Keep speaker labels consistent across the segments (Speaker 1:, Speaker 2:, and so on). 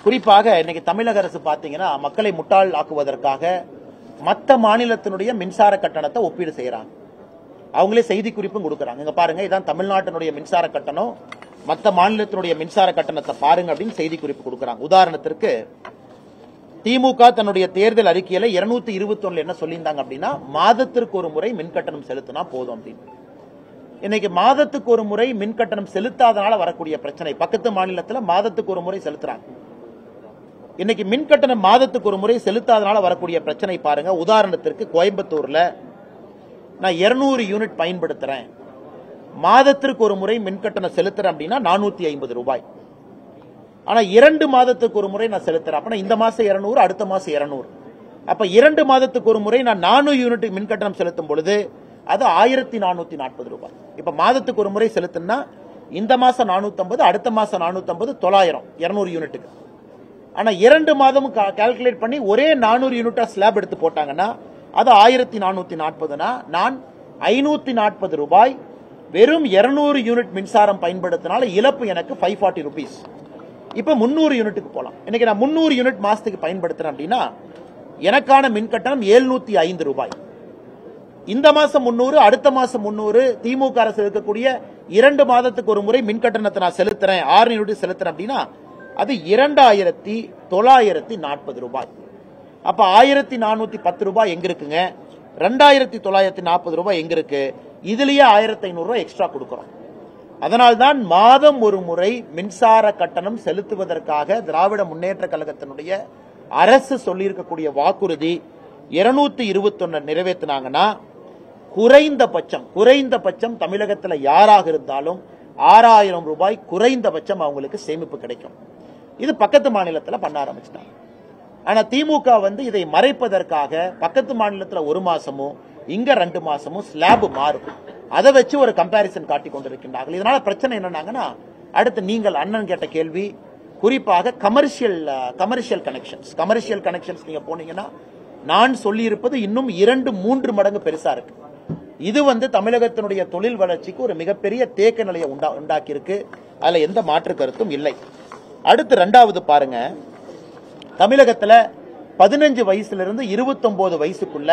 Speaker 1: குறிப்பாக இன்னைக்கு தமிழக அரசு பாத்தீங்கன்னா மக்களை முட்டாள் ஆக்குவதற்காக மத்த மாநிலத்தினுடைய மின்சார கட்டணத்தை ஒப்பீடு செய்யறாங்க அவங்களே செய்தி குறிப்பும் கொடுக்கறாங்க இங்க பாருங்க இதான் தமிழ்நாட்டினுடைய மின்சார கட்டணம் மத்த மாநிலத்தினுடைய மின்சார கட்டணத்தை பாருங்க அப்படின்னு செய்தி குறிப்பு கொடுக்கறாங்க உதாரணத்திற்கு திமுக தன்னுடைய தேர்தல் அறிக்கையில 221 இருபத்தி என்ன சொல்லியிருந்தாங்க அப்படின்னா மாதத்திற்கு ஒரு முறை மின் கட்டணம் செலுத்தினா போதும் அப்படின்னு இன்னைக்கு மாதத்துக்கு ஒரு முறை மின் கட்டணம் செலுத்தாதனால வரக்கூடிய பிரச்சனை பக்கத்து மாநிலத்துல மாதத்துக்கு ஒரு முறை செலுத்துறாங்க இன்னைக்கு மின் கட்டணம் மாதத்துக்கு ஒரு முறை செலுத்தாதனால வரக்கூடிய பிரச்சனை பாருங்க உதாரணத்திற்கு கோயம்புத்தூர்ல நான் 200 யூனிட் பயன்படுத்துறேன் மாதத்திற்கு ஒரு முறை மின் கட்டணம் செலுத்துறேன் அப்படின்னா நானூத்தி ஐம்பது ரூபாய் ஆனா இரண்டு மாதத்துக்கு ஒரு முறை நான் செலுத்துறேன் அப்ப இந்த மாசம் 200 அடுத்த மாசம் 200 அப்ப இரண்டு மாதத்துக்கு ஒரு முறை நான் 400 யூனிட் மின் கட்டணம் செலுத்தும் பொழுது அது ஆயிரத்தி நானூத்தி நாற்பது ரூபாய் இப்ப மாதத்துக்கு ஒரு முறை செலுத்தினா இந்த மாசம் 450 அடுத்த மாசம் 450 தொள்ளாயிரம் 200 யூனிட்டுக்கு ஆனா இரண்டு மாதமும் கால்குலேட் பண்ணி ஒரே 400 யூனிட்டா ஸ்லாப் எடுத்து போட்டாங்கன்னா அது ஆயிரத்தி நானூத்தி நாற்பதுனா நான் ஐநூத்தி நாற்பது ரூபாய் வெறும் 200 யூனிட் மின்சாரம் பயன்படுத்தினால இழப்பு எனக்கு ஃபைவ் ஃபார்ட்டி ருபீஸ் இப்ப முந்நூறு யூனிட்டுக்கு போலாம் இன்னைக்கு நான் முந்நூறு யூனிட் மாசத்துக்கு பயன்படுத்துறேன் அப்படின்னா எனக்கான மின் கட்டணம் எழுநூத்தி ஐந்து ரூபாய் இந்த மாசம் முன்னூறு அடுத்த மாசம் முன்னூறு திமுக அரசு இருக்கக்கூடிய இரண்டு மாதத்துக்கு ஒரு முறை மின் கட்டணத்தை நான் செலுத்துறேன் ஆறு யூனிட் செலுத்துறேன் அப்படின்னா அது இரண்டாயிரத்தி தொள்ளாயிரத்தி நாற்பது ரூபாய் அப்ப ஆயிரத்தி நானூத்தி பத்து ரூபாய் எங்க இருக்குங்க ரெண்டாயிரத்தி தொள்ளாயிரத்தி நாற்பது ரூபாய் எங்க இருக்கு இதுலயே ஆயிரத்தி ஐநூறு ரூபாய் எக்ஸ்ட்ரா கொடுக்கறோம் அதனால்தான் மாதம் ஒரு முறை மின்சார கட்டணம் செலுத்துவதற்காக திராவிட முன்னேற்ற கழகத்தினுடைய அரசு சொல்லியிருக்கக்கூடிய வாக்குறுதி இருநூத்தி இருபத்தொன்னு நிறைவேற்றினாங்கன்னா குறைந்தபட்சம் குறைந்தபட்சம் தமிழகத்துல யாராக இருந்தாலும் ஆறாயிரம் ரூபாய் குறைந்தபட்சம் அவங்களுக்கு சேமிப்பு கிடைக்கும் இது பக்கத்து மாநிலத்துல பண்ண ஆரம்பிச்சிட்டாங்க ஆனா திமுக வந்து இதை மறைப்பதற்காக பக்கத்து மாநிலத்துல ஒரு மாசமும் இங்க ரெண்டு மாசமும் ஸ்லாப் மாறும் அதை வச்சு ஒரு கம்பாரிசன் காட்டி கொண்டிருக்கின்றார்கள் இதனால பிரச்சனை என்னன்னாங்கன்னா அடுத்து நீங்கள் அண்ணன் கேட்ட கேள்வி குறிப்பாக commercial commercial connections commercial connections நீங்க போனீங்கன்னா நான் சொல்லியிருப்பது இன்னும் இரண்டு மூன்று மடங்கு பெருசா இருக்கு இது வந்து தமிழகத்தினுடைய தொழில் வளர்ச்சிக்கு ஒரு மிகப்பெரிய தேக்க நிலையை உண்டா உண்டாக்கி இருக்கு அதுல எந்த மாற்று கருத்தும் இல்லை அடுத்து ரெண்டாவது பாருங்க தமிழகத்துல பதினஞ்சு வயசுல இருந்து இருபத்தொன்பது வயசுக்குள்ள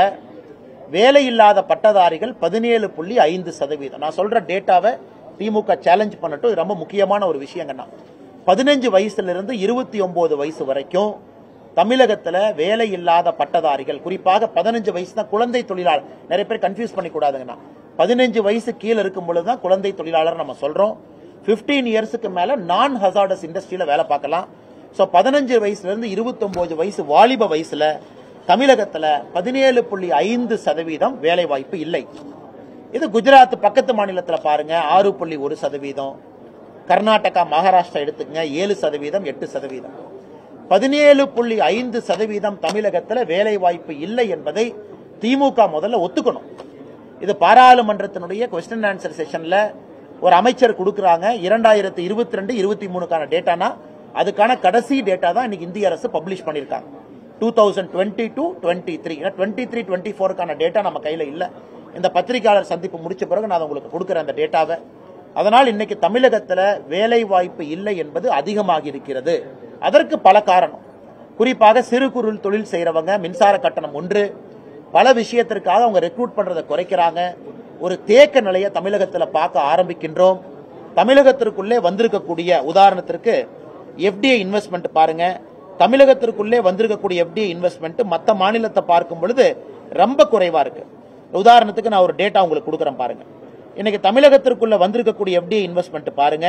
Speaker 1: வேலை இல்லாத பட்டதாரிகள் பதினேழு புள்ளி ஐந்து சதவீதம் நான் சொல்ற டேட்டாவை திமுக சேலஞ்ச் பண்ணட்டும் இது ரொம்ப முக்கியமான ஒரு விஷயங்கண்ணா பதினஞ்சு வயசுல இருந்து இருபத்தி ஒன்பது வயசு வரைக்கும் தமிழகத்துல வேலை இல்லாத பட்டதாரிகள் குறிப்பாக பதினஞ்சு வயசு தான் குழந்தை தொழிலாளர் நிறைய பேர் கன்ஃபியூஸ் பண்ணி கூடாதுங்கண்ணா பதினஞ்சு வயசு கீழே இருக்கும் பொழுது தான் குழந்தை தொழிலாளர் நம்ம சொல்றோம் 15 இயர்ஸுக்கு மேல நான் ஹசார்டஸ் இண்டஸ்ட்ரியில வேலை பார்க்கலாம் சோ பதினஞ்சு வயசுல இருந்து இருபத்தொன்பது வயசு வாலிப வயசுல தமிழகத்துல பதினேழு புள்ளி ஐந்து சதவீதம் வேலை வாய்ப்பு இல்லை இது குஜராத் பக்கத்து மாநிலத்துல பாருங்க ஆறு புள்ளி ஒரு சதவீதம் கர்நாடகா மகாராஷ்டிரா எடுத்துக்கங்க ஏழு சதவீதம் எட்டு சதவீதம் பதினேழு புள்ளி ஐந்து சதவீதம் தமிழகத்துல வேலை வாய்ப்பு இல்லை என்பதை திமுக முதல்ல ஒத்துக்கணும் இது பாராளுமன்றத்தினுடைய கொஸ்டின் ஆன்சர் செஷன்ல ஒரு அமைச்சர் கொடுக்கறாங்க இரண்டாயிரத்தி இருபத்தி ரெண்டு இருபத்தி மூணுக்கான டேட்டானா அதுக்கான கடைசி டேட்டா தான் இன்னைக்கு இந்திய அரசு பப்ளிஷ் பண்ணிருக்காங்க two thousand twenty two twenty three twenty three twenty ஃபோருக்கான டேட்டா நம்ம கையில இல்ல இந்த பத்திரிகையாளர் சந்திப்பு முடிச்ச பிறகு நான் உங்களுக்கு கொடுக்குறேன் அந்த டேட்டாவை அதனால் இன்னைக்கு தமிழகத்துல வேலை வாய்ப்பு இல்லை என்பது அதிகமாகி இருக்கிறது அதற்கு பல காரணம் குறிப்பாக சிறு குறு தொழில் செய்யறவங்க மின்சார கட்டணம் ஒன்று பல விஷயத்திற்காக அவங்க ரெக்ரூட் பண்றதை குறைக்கிறாங்க ஒரு தேக்க நிலையை தமிழகத்துல பார்க்க ஆரம்பிக்கின்றோம் தமிழகத்திற்குள்ளே வந்திருக்கக்கூடிய உதாரணத்திற்கு எஃப்டிஐ இன்வெஸ்ட்மெண்ட் பாருங்க தமிழகத்திற்குள்ளே வந்திருக்கக்கூடிய எஃப்டிஐ இன்வெஸ்ட்மெண்ட் மத்த மாநிலத்தை பார்க்கும் பொழுது ரொம்ப குறைவா இருக்கு உதாரணத்துக்கு நான் ஒரு டேட்டா உங்களுக்கு கொடுக்குறேன் பாருங்க இன்னைக்கு தமிழகத்திற்குள்ள வந்திருக்கக்கூடிய எஃப்டிஐ இன்வெஸ்ட்மெண்ட் பாருங்க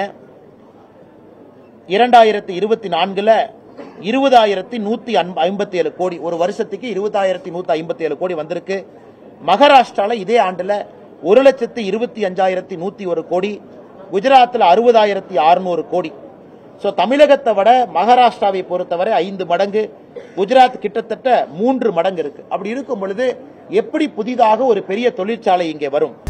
Speaker 1: இரண்டாயிரத்தி இருபத்தி நான்குல இருபதாயிரத்தி நூத்தி ஐம்பத்தி ஏழு கோடி ஒரு வருஷத்துக்கு இருபதாயிரத்தி நூத்தி ஐம்பத்தி ஏழு கோடி வந்திருக்கு மகாராஷ்டிரால இதே ஆண்டுல ஒரு லட்சத்து இருபத்தி அஞ்சாயிரத்தி நூத்தி ஒரு கோடி குஜராத்தில் அறுபதாயிரத்தி அறுநூறு கோடி சோ தமிழகத்தை விட மகாராஷ்டிராவை பொறுத்தவரை ஐந்து மடங்கு குஜராத் கிட்டத்தட்ட மூன்று மடங்கு இருக்கு அப்படி இருக்கும் பொழுது எப்படி புதிதாக ஒரு பெரிய தொழிற்சாலை இங்கே வரும்